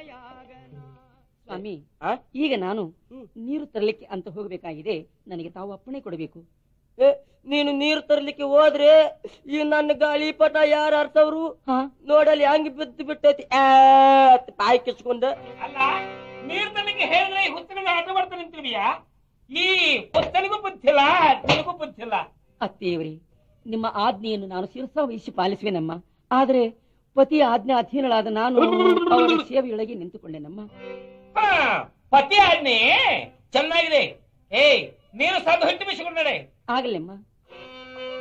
ಸ್ವಾಮಿ ಆ? ಈಗ ನಾನು ಹ್ಮ್. ನೀರು ತರಲಿಕ್ಕೆ ಅಂತ ಹೋಗಬೇಕಾಗಿದೆ ನನಗೆ ತಾವು ಅಪ್ಪಣೆ ಕೊಡಬೇಕು ಏ, ನೀನು ನೀರು ತರ್ಲಿಕ್ಕೆ ಹೋದ್ರೆ ಈ ನನ್ನ ಗಾಳಿಪಟ ಯಾರು ಅರ್ಥವ್ರು ಹಾ ನೋಡಲ್ಲಿ ಹೆಂಗ್ ಬಿದ್ದು ಬಿಟ್ಟೈತಿ ಆ, ಅಂತ ಬಾಯಿ ಕಿಚ್ಕೊಂಡ ಅಲ್ಲ ನೀರ್ ತನಗೆ ಹೇಳಿದ್ರೆ ಈ ಹುತ್ತನಿಗೆ ಆಟ ಮಾಡ್ತಾ ನಿಂತಿರ್ತೀಯಾ ಈ ಹುತ್ತನಿಗೂ ಬುದ್ಧಿಲ್ಲ ನಿನಗೂ ಬುದ್ಧಿಲ್ಲ ಅತ್ತೆಯವರೇ ನಿಮ್ಮ ಆಜ್ಞೆಯನ್ನು ನಾನು ಶಿರಸ ವಹಿಸಿ ಪಾಲಿಸುವೆನಮ್ಮ ಆದರೆ ಪತಿಯ ಆಜ್ಞೆ ಅಧೀನಳಾದ ನಾನು ಅವರ ಸೇವೆಯೊಳಗೆ ನಿಂತುಕೊಂಡೆನಮ್ಮ ಹಾ ಪತಿ ಆಜ್ಞೆ ಚೆನ್ನಾಗಿದೆ ಏಯ್ ನೀರು ಸಾಧು ಹಿಟ್ಟು ಬಿಸಿಕೊಂಡಡೆ ಆಗಲೆಮ್ಮ